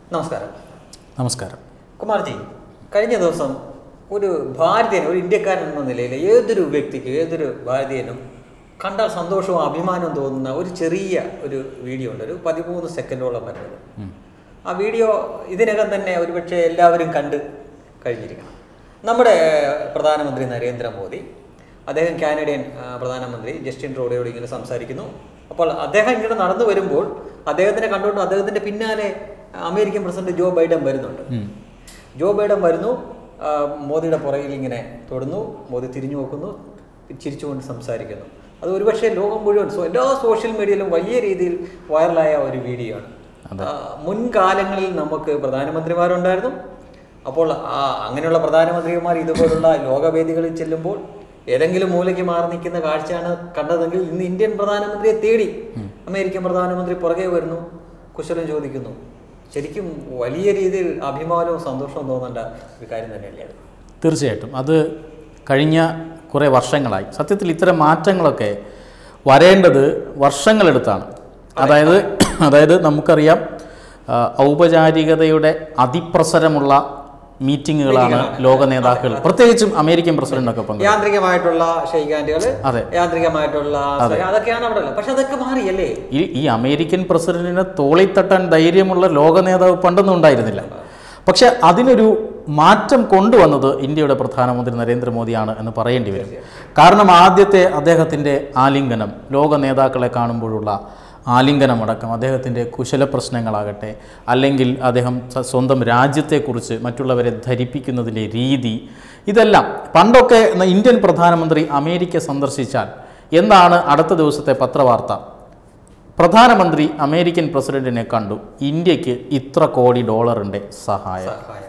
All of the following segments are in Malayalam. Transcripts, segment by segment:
നമസ്കാരം നമസ്കാരം കുമാർജി കഴിഞ്ഞ ദിവസം ഒരു ഭാരതീയൻ ഒരു ഇന്ത്യക്കാരൻ എന്ന നിലയിൽ ഏതൊരു വ്യക്തിക്ക് ഏതൊരു ഭാരതീയനും കണ്ടാൽ സന്തോഷവും അഭിമാനവും തോന്നുന്ന ഒരു ചെറിയ ഒരു വീഡിയോ ഉണ്ട് ഒരു പതിമൂന്ന് സെക്കൻഡോളം വരുന്നത് ആ വീഡിയോ ഇതിനകം തന്നെ ഒരുപക്ഷെ എല്ലാവരും കണ്ട് കഴിഞ്ഞിരിക്കണം നമ്മുടെ പ്രധാനമന്ത്രി നരേന്ദ്രമോദി അദ്ദേഹം കാനഡിയൻ ആ, പ്രധാനമന്ത്രി ജസ്റ്റിൻ ട്രൂഡോയോട് ഇങ്ങനെ സംസാരിക്കുന്നു അപ്പോൾ അദ്ദേഹം ഇങ്ങനെ നടന്നു വരുമ്പോൾ അദ്ദേഹത്തിനെ കണ്ടുകൊണ്ട് അദ്ദേഹത്തിന്റെ പിന്നാലെ അമേരിക്കൻ പ്രസിഡന്റ് ജോ ബൈഡൻ വരുന്നുണ്ട് ജോ ബൈഡൻ വരുന്നു ആ, മോദിയുടെ പുറകിൽ ഇങ്ങനെ തൊടുന്നു മോദി തിരിഞ്ഞു നോക്കുന്നു ചിരിച്ചുകൊണ്ട് സംസാരിക്കുന്നു അത് ഒരുപക്ഷെ ലോകം മുഴുവൻ സോ- എല്ലാ സോഷ്യൽ മീഡിയയിലും വലിയ രീതിയിൽ വൈറലായ ഒരു വീഡിയോ ആണ് ആ, മുൻകാലങ്ങളിൽ നമുക്ക് പ്രധാനമന്ത്രിമാരുണ്ടായിരുന്നു അപ്പോൾ ആ അങ്ങനെയുള്ള പ്രധാനമന്ത്രിമാർ ഇതുപോലുള്ള ലോകവേദികളിൽ ചെല്ലുമ്പോൾ ഏതെങ്കിലും മൂലയ്ക്ക് മാറി നിൽക്കുന്ന കാഴ്ചയാണ് കണ്ടതെങ്കിൽ ഇന്ന് ഇന്ത്യൻ പ്രധാനമന്ത്രിയെ തേടി അമേരിക്കൻ പ്രധാനമന്ത്രി പുറകെ വരുന്നു കുശലം ചോദിക്കുന്നു ശരിക്കും വലിയ രീതിയിൽ അഭിമാനവും സന്തോഷവും തോന്നേണ്ട ഒരു കാര്യം തന്നെയല്ലേ അത് തീർച്ചയായിട്ടും അത് കഴിഞ്ഞ കുറേ വർഷങ്ങളായി സത്യത്തിൽ ഇത്തരം മാറ്റങ്ങളൊക്കെ വരേണ്ടത് വർഷങ്ങളെടുത്താണ് അതായത് അതായത് നമുക്കറിയാം ആ, ഔപചാരികതയുടെ അതിപ്രസരമുള്ള മീറ്റിങ്ങുകളാണ് ലോക നേതാക്കൾ പ്രത്യേകിച്ചും അമേരിക്കൻ പ്രസിഡന്റൊക്കെ പങ്കെടുക്കുന്നത് യാന്ത്രികമായിട്ടുള്ള ഷെയ്ഖാൻഡുകള് അതെ. യാന്ത്രികമായിട്ടുള്ള അതൊക്കെയാണ് അവിടെ ഉള്ളത് പക്ഷെ അതൊക്കെ മാറിയല്ലേ ഈ ഈ അമേരിക്കൻ പ്രസിഡന്റിനെ തോളിത്തട്ടാൻ ധൈര്യമുള്ള ലോക നേതാവ് പണ്ടൊന്നും ഉണ്ടായിരുന്നില്ല പക്ഷെ അതിനൊരു മാറ്റം കൊണ്ടുവന്നത് ഇന്ത്യയുടെ പ്രധാനമന്ത്രി നരേന്ദ്രമോദിയാണ് എന്ന് പറയേണ്ടി വരും കാരണം ആദ്യത്തെ അദ്ദേഹത്തിൻ്റെ ആലിംഗനം ലോക നേതാക്കളെ കാണുമ്പോഴുള്ള ആലിംഗനമടക്കം അദ്ദേഹത്തിൻ്റെ കുശല പ്രശ്നങ്ങളാകട്ടെ അല്ലെങ്കിൽ അദ്ദേഹം സ- സ്വന്തം രാജ്യത്തെക്കുറിച്ച് മറ്റുള്ളവരെ ധരിപ്പിക്കുന്നതിലെ രീതി ഇതെല്ലാം പണ്ടൊക്കെ ന- ഇന്ത്യൻ പ്രധാനമന്ത്രി അമേരിക്ക സന്ദർശിച്ചാൽ എന്താണ് അടുത്ത ദിവസത്തെ പത്രവാർത്ത പ്രധാനമന്ത്രി അമേരിക്കൻ പ്രസിഡന്റിനെ കണ്ടു ഇന്ത്യക്ക് ഇത്ര കോടി ഡോളറിൻ്റെ സഹായം സഹായം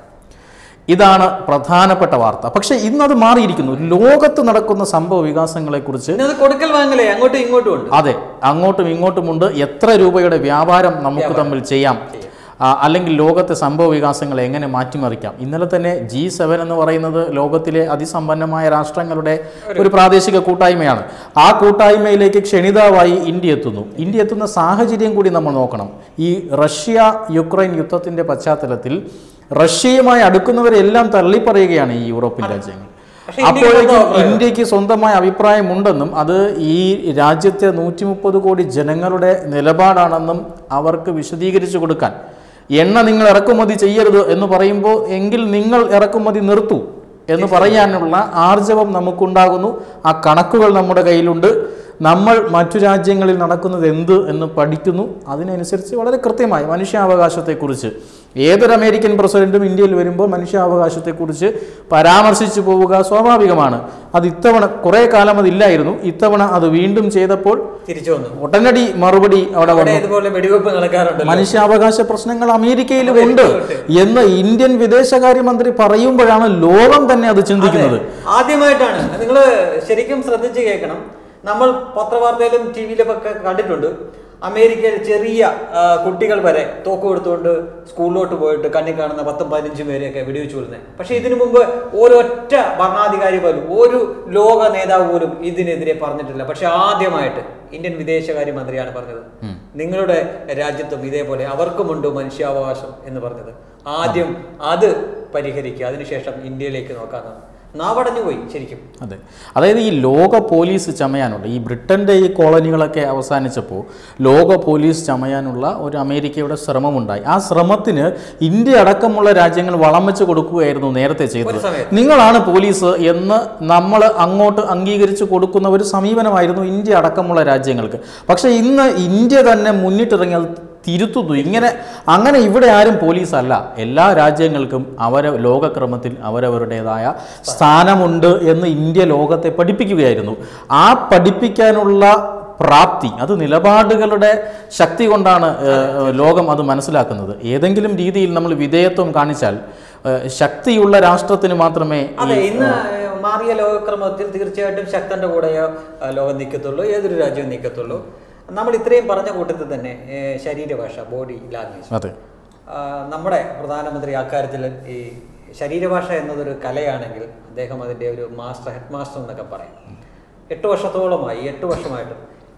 ഇതാണ് പ്രധാനപ്പെട്ട വാർത്ത പക്ഷേ ഇന്നത് മാറിയിരിക്കുന്നു ലോകത്ത് നടക്കുന്ന സംഭവ വികാസങ്ങളെക്കുറിച്ച് പിന്നെ അത് കൊടുക്കൽ വാങ്ങലേ അങ്ങോട്ടും ഇങ്ങോട്ടും ഉണ്ട് അതെ അങ്ങോട്ടും ഇങ്ങോട്ടുമുണ്ട് എത്ര രൂപയുടെ വ്യാപാരം നമുക്ക് തമ്മിൽ ചെയ്യാം ആ, അല്ലെങ്കിൽ ലോകത്തെ സംഭവ വികാസങ്ങളെ എങ്ങനെ മാറ്റിമറിക്കാം ഇന്നലെ തന്നെ ജി സെവൻ എന്ന് പറയുന്നത് ലോകത്തിലെ അതിസമ്പന്നമായ രാഷ്ട്രങ്ങളുടെ ഒരു പ്രാദേശിക കൂട്ടായ്മയാണ് ആ കൂട്ടായ്മയിലേക്ക് ക്ഷണിതാവായി ഇന്ത്യ എത്തുന്നു ഇന്ത്യ എത്തുന്ന സാഹചര്യം കൂടി നമ്മൾ നോക്കണം ഈ റഷ്യ യുക്രൈൻ യുദ്ധത്തിന്റെ പശ്ചാത്തലത്തിൽ റഷ്യയുമായി അടുക്കുന്നവരെല്ലാം തള്ളിപ്പറയുകയാണ് ഈ യൂറോപ്യൻ രാജ്യങ്ങൾ പക്ഷേ ഇന്ത്യക്ക് അപ്പോഴേക്കും സ്വന്തം അഭിപ്രായം. ഇന്ത്യക്ക് സ്വന്തമായ അഭിപ്രായമുണ്ടെന്നും അത് ഈ രാജ്യത്തെ നൂറ്റി മുപ്പത് കോടി ജനങ്ങളുടെ നിലപാടാണെന്നും അവർക്ക് വിശദീകരിച്ചു കൊടുക്കാൻ എണ്ണ നിങ്ങൾ ഇറക്കുമതി ചെയ്യരുത് എന്ന് പറയുമ്പോൾ എങ്കിൽ നിങ്ങൾ ഇറക്കുമതി നിർത്തൂ എന്ന് പറയാനുള്ള ആർജവം നമുക്കുണ്ടാകുന്നു ആ കണക്കുകൾ നമ്മുടെ കയ്യിലുണ്ട് നമ്മൾ മറ്റു രാജ്യങ്ങളിൽ നടക്കുന്നത് എന്ത് എന്ന് പഠിക്കുന്നു അതിനനുസരിച്ച് വളരെ കൃത്യമായി മനുഷ്യാവകാശത്തെക്കുറിച്ച് ഏതൊരു അമേരിക്കൻ പ്രസിഡന്റും ഇന്ത്യയിൽ വരുമ്പോൾ മനുഷ്യാവകാശത്തെക്കുറിച്ച് പരാമർശിച്ചു പോവുക സ്വാഭാവികമാണ് അത് ഇത്തവണ കുറേ കാലം അതില്ലായിരുന്നു ഇത്തവണ അത് വീണ്ടും ചെയ്തപ്പോൾ തിരിച്ചു വന്നു ഉടനടി മറുപടി അവിടെ അവിടെ വന്നു ഇതുപോലെ വെടിവെപ്പ് നടക്കാറുണ്ട് മനുഷ്യാവകാശ പ്രശ്നങ്ങൾ അമേരിക്കയിലും ഉണ്ട് എന്ന് ഇന്ത്യൻ വിദേശകാര്യമന്ത്രി പറയുമ്പോഴാണ് ലോകം തന്നെ അത് ചിന്തിക്കുന്നത് ആദ്യമായിട്ടാണ് നിങ്ങൾ ശരിക്കും ശ്രദ്ധിച്ച് കേൾക്കണം നമ്മൾ പത്രവാർത്തയിലും ടി വിയിലും ഒക്കെ കണ്ടിട്ടുണ്ട് അമേരിക്കയിൽ ചെറിയ ആ, കുട്ടികൾ വരെ തോക്ക് കൊടുത്തുകൊണ്ട് സ്കൂളിലോട്ട് പോയിട്ട് കണ്ണി കാണുന്ന പത്തും പതിനഞ്ചും പേരെയൊക്കെ വെടിവെച്ച് കൊല്ലുന്നത് പക്ഷെ ഇതിനു മുമ്പ് ഒരൊറ്റ ഭരണാധികാരി പോലും ഒരു ലോക നേതാവ് പോലും ഇതിനെതിരെ പറഞ്ഞിട്ടില്ല പക്ഷെ ആദ്യമായിട്ട് ഇന്ത്യൻ വിദേശകാര്യ മന്ത്രിയാണ് പറഞ്ഞത് നിങ്ങളുടെ രാജ്യത്തും ഇതേപോലെ അവർക്കുമുണ്ട് മനുഷ്യാവകാശം എന്ന് പറഞ്ഞത് ആദ്യം അത് പരിഹരിക്കുക അതിനുശേഷം ഇന്ത്യയിലേക്ക് നോക്കാമെന്ന് നാവടഞ്ഞു പോയി ശരിക്കും അതെ അതായത് ഈ ലോക പോലീസ് ചമയാനുള്ള ഈ ബ്രിട്ടൻ്റെ ഈ കോളനികളൊക്കെ അവസാനിച്ചപ്പോൾ ലോക പോലീസ് ചമയാനുള്ള ഒരു അമേരിക്കയുടെ ശ്രമമുണ്ടായി ആ ശ്രമത്തിന് ഇന്ത്യ അടക്കമുള്ള രാജ്യങ്ങൾ വളം വെച്ച് കൊടുക്കുകയായിരുന്നു നേരത്തെ ചെയ്തത് ഒരു സമയത്ത്. നിങ്ങളാണ് പോലീസ് എന്ന് നമ്മൾ അങ്ങോട്ട് അംഗീകരിച്ച് കൊടുക്കുന്ന ഒരു സമീപനമായിരുന്നു ഇന്ത്യ അടക്കമുള്ള രാജ്യങ്ങൾക്ക് പക്ഷേ ഇന്ന് ഇന്ത്യ തന്നെ മുന്നിട്ടിറങ്ങി അത് തിരുത്തുന്നു ഇങ്ങനെ അങ്ങനെ ഇവിടെ ആരും പോലീസ് അല്ല എല്ലാ രാജ്യങ്ങൾക്കും അവര ലോകക്രമത്തിൽ അവരവരുടേതായ സ്ഥാനമുണ്ട് എന്ന് ഇന്ത്യ ലോകത്തെ പഠിപ്പിക്കുകയായിരുന്നു ആ പഠിപ്പിക്കാനുള്ള പ്രാപ്തി അത് നിലപാടുകളുടെ ശക്തി കൊണ്ടാണ് ഏഹ്, ലോകം അത് മനസ്സിലാക്കുന്നത് ഏതെങ്കിലും രീതിയിൽ നമ്മൾ വിധേയത്വം കാണിച്ചാൽ ഏഹ്, ശക്തിയുള്ള രാഷ്ട്രത്തിന് മാത്രമേ ഈ അതെ ഇന്ന് മാറിയ ലോകക്രമത്തിൽ തീർച്ചയായിട്ടും ശക്തന്റെ കൂടെയോ ആ, ലോകം നിൽക്കത്തുള്ളൂ ഏതൊരു രാജ്യവും നിൽക്കത്തുള്ളൂ നമ്മൾ ഇത്രയും പറഞ്ഞ കൂട്ടത്തിൽ തന്നെ ഏ, ശരീരഭാഷ ബോഡി ലാംഗ്വേജ് അതെ ആ, നമ്മുടെ പ്രധാനമന്ത്രി അക്കാര്യത്തിൽ ഈ ശരീരഭാഷ എന്നതൊരു കലയാണെങ്കിൽ അദ്ദേഹം അതിൻ്റെ ഒരു മാസ്റ്റർ ഹെഡ് മാസ്റ്റർ എന്നൊക്കെ പറയും എട്ട് വർഷത്തോളമായി എട്ട് വർഷമായിട്ടും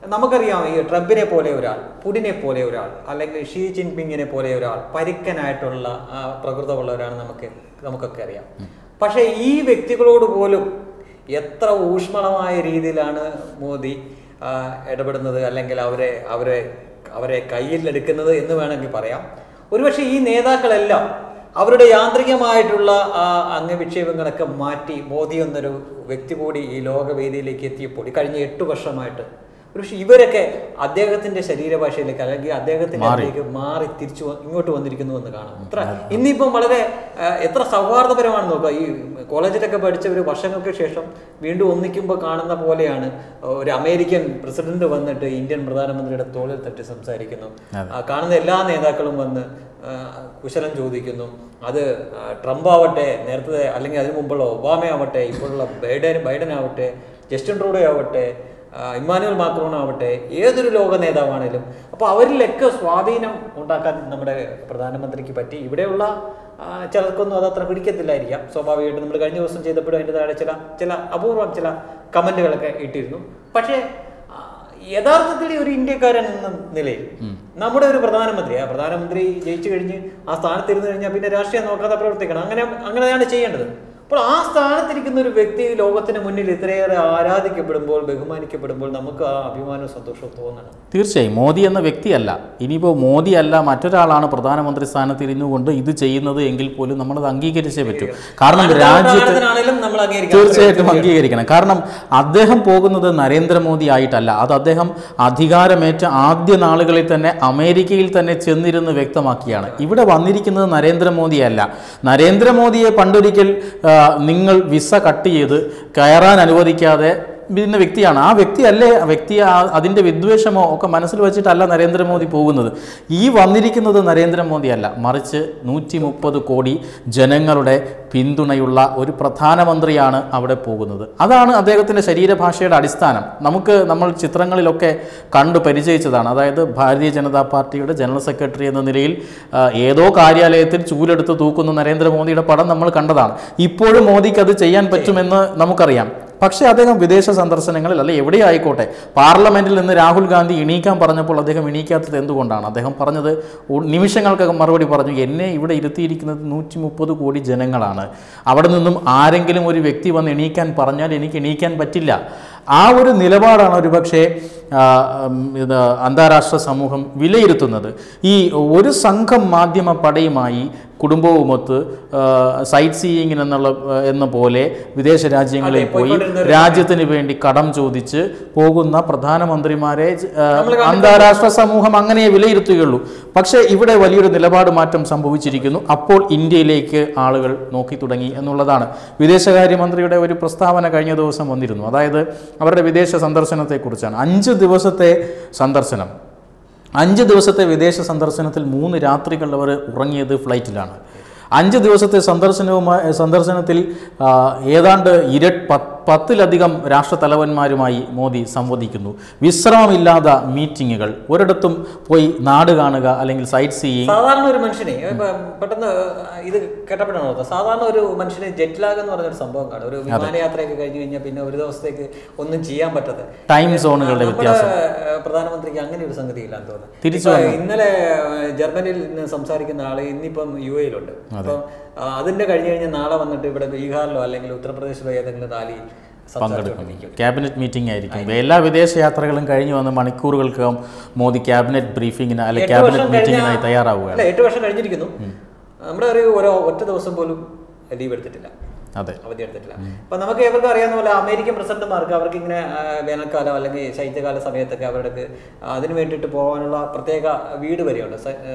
നമുക്കറിയാം ഈ ട്രംപിനെ പോലെ ഒരാൾ പുടിനെ പോലെ ഒരാൾ അല്ലെങ്കിൽ ഷീ ജിൻപിങ്ങിനെ പോലെ ഒരാൾ പരുക്കനായിട്ടുള്ള ആ, പ്രകൃതമുള്ളവരാണ് നമുക്ക് നമുക്കൊക്കെ അറിയാം പക്ഷേ ഈ വ്യക്തികളോട് പോലും എത്ര ഊഷ്മളമായ രീതിയിലാണ് മോദി ആ, ഇടപെടുന്നത് അല്ലെങ്കിൽ അവരെ അവരെ അവരെ കയ്യിലെടുക്കുന്നത് എന്ന് വേണമെങ്കിൽ പറയാം ഒരുപക്ഷെ ഈ നേതാക്കളെല്ലാം അവരുടെ യാന്ത്രികമായിട്ടുള്ള ആ അംഗവിക്ഷേപങ്ങളൊക്കെ മാറ്റി മോദി എന്നൊരു വ്യക്തി കൂടി ഈ ലോകവേദിയിലേക്ക് എത്തിയപ്പോൾ ഈ കഴിഞ്ഞ എട്ട് വർഷമായിട്ട് ഒരുപക്ഷെ ഇവരൊക്കെ അദ്ദേഹത്തിന്റെ ശരീരഭാഷയിലേക്ക് അല്ലെങ്കിൽ അദ്ദേഹത്തിന്റെ അതിലേക്ക് മാറി തിരിച്ചു വ- ഇങ്ങോട്ട് വന്നിരിക്കുന്നു എന്ന് കാണാം എത്ര ഇന്നിപ്പം വളരെ ആ, എത്ര സൗഹാർദ്ദപരമാണ് നോക്കുക ഈ കോളേജിലൊക്കെ പഠിച്ച ഒരു വർഷങ്ങൾക്ക് ശേഷം വീണ്ടും ഒന്നിക്കുമ്പോൾ കാണുന്ന പോലെയാണ് ഒരു അമേരിക്കൻ പ്രസിഡന്റ് വന്നിട്ട് ഇന്ത്യൻ പ്രധാനമന്ത്രിയുടെ തോളിൽ തട്ടി സംസാരിക്കുന്നു ആ, കാണുന്ന എല്ലാ നേതാക്കളും വന്ന് ആ, കുശലം ചോദിക്കുന്നു അത് ആ, ട്രംപ് ആവട്ടെ നേരത്തെ അല്ലെങ്കിൽ അതിനു മുമ്പുള്ള ഒബാമ ആവട്ടെ ഇപ്പോഴുള്ള ബൈഡൻ ബൈഡൻ ആവട്ടെ ജസ്റ്റിൻ ട്രൂഡോ ആവട്ടെ ആ, ഇമ്മാനുവൽ മാക്രോൺ ആവട്ടെ ഏതൊരു ലോക നേതാവാണേലും അപ്പോൾ അവരിലൊക്കെ സ്വാധീനം ഉണ്ടാക്കാൻ നമ്മുടെ പ്രധാനമന്ത്രിക്ക് പറ്റി ഇവിടെയുള്ള ആ, ചിലർക്കൊന്നും അത് അത്ര പിടിക്കത്തില്ലായിരിക്കാം സ്വാഭാവികമായിട്ടും നമ്മൾ കഴിഞ്ഞ ദിവസം ചെയ്തപ്പോഴും അതിൻ്റെ താഴെ ചില ചില അപൂർവം ചില കമന്റുകളൊക്കെ ഇട്ടിരുന്നു പക്ഷേ ആ, യഥാർത്ഥത്തിൽ ഒരു ഇന്ത്യക്കാരൻ എന്ന നിലയിൽ നമ്മുടെ ഒരു പ്രധാനമന്ത്രി ആ പ്രധാനമന്ത്രി ജയിച്ചു കഴിഞ്ഞ് ആ സ്ഥാനത്തിരുന്ന് കഴിഞ്ഞാൽ പിന്നെ രാഷ്ട്രീയം നോക്കാതെ പ്രവർത്തിക്കണം അങ്ങനെ അങ്ങനെയാണ് ചെയ്യേണ്ടത് അപ്പോൾ ആ സ്ഥാനത്തിരിക്കുന്ന ഒരു വ്യക്തി ലോകത്തിന് മുന്നിൽ ഇത്രയേറെ ആരാധിക്കപ്പെടുമ്പോൾ ബഹുമാനിക്കപ്പെടുമ്പോൾ നമുക്ക് ആ അഭിമാനവും സന്തോഷവും തോന്നണം തീർച്ചയായും മോദി എന്ന വ്യക്തിയല്ല ഇനിയിപ്പോൾ മോദി അല്ല മറ്റൊരാളാണ് പ്രധാനമന്ത്രി സ്ഥാനത്ത് ഇരുന്നുകൊണ്ട് ഇത് ചെയ്യുന്നത് എങ്കിൽ പോലും നമ്മളത് അംഗീകരിച്ചേ പറ്റൂ കാരണം രാജ്യത്ത് സ്ഥാനത്തിനാണേലും നമ്മൾ അംഗീകരിക്കണം തീർച്ചയായിട്ടും അംഗീകരിക്കണം കാരണം അദ്ദേഹം പോകുന്നത് നരേന്ദ്രമോദി ആയിട്ടല്ല അത് അദ്ദേഹം അധികാരമേറ്റ ആദ്യ നാളുകളിൽ തന്നെ അമേരിക്കയിൽ തന്നെ ചെന്നിരുന്ന് വ്യക്തമാക്കിയാണ് ഇവിടെ വന്നിരിക്കുന്നത് നരേന്ദ്രമോദിയല്ല നരേന്ദ്രമോദിയെ പണ്ടൊരിക്കൽ ആ, നിങ്ങൾ വിസ കട്ട് ചെയ്ത് കയറാൻ അനുവദിക്കാതെ ഇരുന്ന വ്യക്തിയാണ് ആ വ്യക്തിയല്ലേ ആ വ്യക്തി ആ- അതിൻ്റെ വിദ്വേഷമോ ഒക്കെ മനസ്സിൽ വെച്ചിട്ടല്ല നരേന്ദ്രമോദി പോകുന്നത് ഈ വന്നിരിക്കുന്നത് നരേന്ദ്രമോദി അല്ല മറിച്ച് നൂറ്റി മുപ്പത് കോടി ജനങ്ങളുടെ പിന്തുണയുള്ള ഒരു പ്രധാനമന്ത്രിയാണ് അവിടെ പോകുന്നത് അതാണ് അദ്ദേഹത്തിൻ്റെ ശരീരഭാഷയുടെ അടിസ്ഥാനം നമുക്ക് നമ്മൾ ചിത്രങ്ങളിലൊക്കെ കണ്ടു പരിചയിച്ചതാണ് അതായത് ഭാരതീയ ജനതാ പാർട്ടിയുടെ ജനറൽ സെക്രട്ടറി എന്ന നിലയിൽ ആ, ഏതോ കാര്യാലയത്തിൽ ചൂലെടുത്ത് തൂക്കുന്ന നരേന്ദ്രമോദിയുടെ പടം നമ്മൾ കണ്ടതാണ് ഇപ്പോഴും മോദിക്ക് അത് ചെയ്യാൻ പറ്റുമെന്ന് നമുക്കറിയാം പക്ഷേ അദ്ദേഹം വിദേശ സന്ദർശനങ്ങളിൽ അല്ലെ എവിടെ ആയിക്കോട്ടെ പാർലമെന്റിൽ നിന്ന് രാഹുൽ ഗാന്ധി എണീക്കാൻ പറഞ്ഞപ്പോൾ അദ്ദേഹം എണീക്കാത്തത് എന്തുകൊണ്ടാണ് അദ്ദേഹം പറഞ്ഞത് ഉ- നിമിഷങ്ങൾക്കകം മറുപടി പറഞ്ഞു എന്നെ ഇവിടെ ഇരുത്തിയിരിക്കുന്നത് നൂറ്റി മുപ്പത് കോടി ജനങ്ങളാണ് അവിടെ നിന്നും ആരെങ്കിലും ഒരു വ്യക്തി വന്ന് എണീക്കാൻ പറഞ്ഞാൽ എനിക്ക് എണീക്കാൻ പറ്റില്ല ആ ഒരു നിലപാടാണ് ഒരുപക്ഷെ ആ, ഉം, ഇത് അന്താരാഷ്ട്ര സമൂഹം വിലയിരുത്തുന്നത് ഈ ഒരു സംഘം മാധ്യമ പടയുമായി കുടുംബവുമൊത്ത് ആ, സൈറ്റ് സീയിങ്ങിന് എന്നുള്ള ആ, എന്ന പോലെ വിദേശ രാജ്യങ്ങളിൽ അതെ, പോയി പോയിക്കൊണ്ടിരുന്ന രാജ്യത്തിന് വേണ്ടി കടം ചോദിച്ച് പോകുന്ന പ്രധാനമന്ത്രിമാരെ ആ, നമ്മൾ കണ്ടിട്ടുണ്ട്. അന്താരാഷ്ട്ര സമൂഹം അങ്ങനെ വിലയിരുത്തുകയുള്ളൂ പക്ഷേ ഇവിടെ വലിയൊരു നിലപാട് മാറ്റം സംഭവിച്ചിരിക്കുന്നു അപ്പോൾ ഇന്ത്യയിലേക്ക് ആളുകൾ നോക്കി തുടങ്ങി എന്നുള്ളതാണ് വിദേശകാര്യമന്ത്രിയുടെ ഒരു പ്രസ്താവന കഴിഞ്ഞ ദിവസം വന്നിരുന്നു അതായത് അവരുടെ വിദേശ സന്ദർശനത്തെക്കുറിച്ചാണ് അഞ്ച് ദിവസത്തെ സന്ദർശനം അഞ്ച് ദിവസത്തെ വിദേശ സന്ദർശനത്തിൽ മൂന്ന് രാത്രികൾ അവർ ഉറങ്ങിയത് ഫ്ലൈറ്റിലാണ് അഞ്ച് ദിവസത്തെ സന്ദർശനവുമായി സന്ദർശനത്തിൽ ആ, ഏതാണ്ട് ഇര പത്ത് പത്തിലധികം രാഷ്ട്രത്തലവന്മാരുമായി മോദി സംവദിക്കുന്നു വിശ്രമമില്ലാത്ത മീറ്റിങ്ങുകൾ ഒരിടത്തും പോയി നാട് കാണുക അല്ലെങ്കിൽ സൈറ്റ് സീയിങ് സാധാരണ ഒരു മനുഷ്യനെ ഇപ്പൊ പെട്ടെന്ന് ഇത് കേട്ടപ്പോഴാണ് ഓർത്തത് സാധാരണ ഒരു മനുഷ്യന് ജെറ്റ് ലാഗ് എന്ന് പറഞ്ഞൊരു സംഭവം കാണും ഒരു വിമാനയാത്രയൊക്കെ കഴിഞ്ഞു കഴിഞ്ഞാൽ പിന്നെ ഒരു ദിവസത്തേക്ക് ഒന്നും ചെയ്യാൻ പറ്റാതെ ടൈം സോണുകളുടെ നമ്മുടെ, വ്യത്യാസം ഏഹ്, പ്രധാനമന്ത്രിക്ക് അങ്ങനെ ഒരു സംഗതി ഇല്ലാന്ന് തോന്നുന്നു തിരിച്ചു ഇപ്പൊ ഇന്നലെ ഏഹ്, ജർമ്മനിയിൽ നിന്ന് സംസാരിക്കുന്ന ആള് ഇന്നിപ്പം യു എയിലുണ്ട് അപ്പം ആ, അതിന്റെ കഴിഞ്ഞ് കഴിഞ്ഞാൽ നാളെ വന്നിട്ട് ഇവിടെ ബീഹാറിലോ അല്ലെങ്കിൽ ഉത്തർപ്രദേശിലോ ഏതെങ്കിലും റാലിയിൽ സംസാരിച്ചുകൊണ്ടിരിക്കും ക്യാബിനറ്റ് മീറ്റിംഗ് ആയിരിക്കും എല്ലാ വിദേശ യാത്രകളും കഴിഞ്ഞു വന്ന് മണിക്കൂറുകൾക്കകം മോദി ക്യാബിനറ്റ് ബ്രീഫിങ്ങിന് അല്ലെങ്കിൽ എട്ട് ക്യാബിനറ്റ് വർഷം മീറ്റിങ്ങിനായി കഴിഞ്ഞാ- തയ്യാറാവുകയാണ് അല്ല എട്ട് വർഷം കഴിഞ്ഞിരിക്കുന്നു നമ്മുടെ ഒരു ഓരോ ഒറ്റ ദിവസം പോലും ലീവ് എടുത്തിട്ടില്ല അതെ അവധി എടുത്തിട്ടില്ല അപ്പൊ നമുക്ക് ഏവർക്കും അറിയാവുന്ന പോലെ അമേരിക്കൻ പ്രസിഡന്റുമാർക്ക് അവർക്ക് ഇങ്ങനെ ആ, വേനൽക്കാലം അല്ലെങ്കിൽ ശൈത്യകാല സമയത്തൊക്കെ അവർക്ക് അതിന് വേണ്ടിയിട്ട് പോകാനുള്ള പ്രത്യേക വീട് വരെയുണ്ട് സ- ഏ,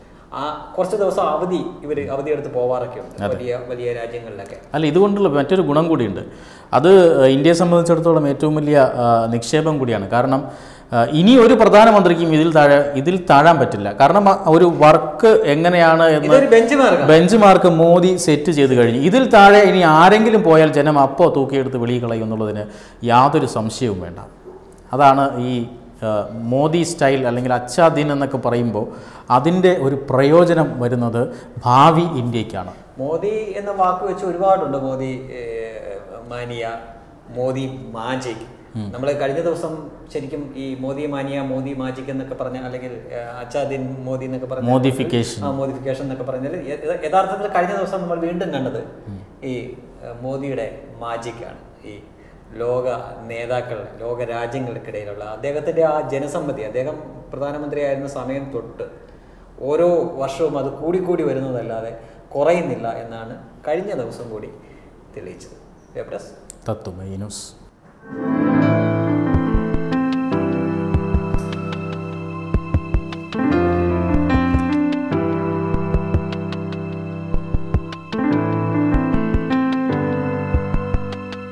ആ കുറച്ച് ദിവസം അവധി ഇവർ അവധി എടുത്ത് പോവാറൊക്കെ ഉണ്ട് വലിയ വലിയ രാജ്യങ്ങളിലൊക്കെ അല്ല ഇതുകൊണ്ടുള്ള മറ്റൊരു ഗുണം കൂടിയുണ്ട് അത് ഏഹ്, ഇന്ത്യയെ സംബന്ധിച്ചിടത്തോളം ഏറ്റവും വലിയ ആ, നിക്ഷേപം കൂടിയാണ് കാരണം ആ, ഇനി ഒരു പ്രധാനമന്ത്രിക്കും ഇതിൽ താഴെ ഇതിൽ താഴാൻ പറ്റില്ല കാരണം ആ ഒരു വർക്ക് എങ്ങനെയാണ് എന്ന് ഇതൊരു ബെഞ്ച് മാർക്കാണ് ബെഞ്ച് മാർക്ക് മോദി സെറ്റ് ചെയ്ത് കഴിഞ്ഞു ഇതിൽ താഴെ ഇനി ആരെങ്കിലും പോയാൽ ജനം അപ്പോൾ തൂക്കിയെടുത്ത് വെളിയിൽ കളയും എന്നുള്ളതിന് യാതൊരു സംശയവും വേണ്ട അതാണ് ഈ ആ, മോദി സ്റ്റൈൽ അല്ലെങ്കിൽ അച്ചാദിൻ എന്നൊക്കെ പറയുമ്പോൾ അതിൻ്റെ ഒരു പ്രയോജനം വരുന്നത് ഭാവി ഇന്ത്യക്കാണ് മോദി എന്ന വാക്ക് വെച്ച് ഒരുപാടുണ്ട് മോദി ഏ, മാനിയ മോദി മാജിക് നമ്മൾ കഴിഞ്ഞ ദിവസം ശരിക്കും ഈ മോദി മാനിയ മോദി മാജിക് എന്നൊക്കെ പറഞ്ഞ അല്ലെങ്കിൽ അച്ചാദിൻ മോദി എന്നൊക്കെ പറഞ്ഞ മോഡിഫിക്കേഷൻ ആ മോഡിഫിക്കേഷൻ എന്നൊക്കെ പറഞ്ഞാൽ യ- യ- യഥാർത്ഥത്തിൽ കഴിഞ്ഞ ദിവസം നമ്മൾ വീണ്ടും കണ്ടത് ഈ ഏഹ്, മോദിയുടെ മാജിക്കാണ് ഈ ലോക നേതാക്കൾ ലോക രാജ്യങ്ങൾക്കിടയിലുള്ള അദ്ദേഹത്തിൻ്റെ ആ ജനസമ്മതി അദ്ദേഹം പ്രധാനമന്ത്രിയായിരുന്ന സമയം തൊട്ട് ഓരോ വർഷവും അത് കൂടിക്കൂടി വരുന്നതല്ലാതെ കുറയുന്നില്ല എന്നാണ് കഴിഞ്ഞ ദിവസം കൂടി തെളിയിച്ചത് വെബ് ഡെസ്ക് തത്വമൈ ന്യൂസ്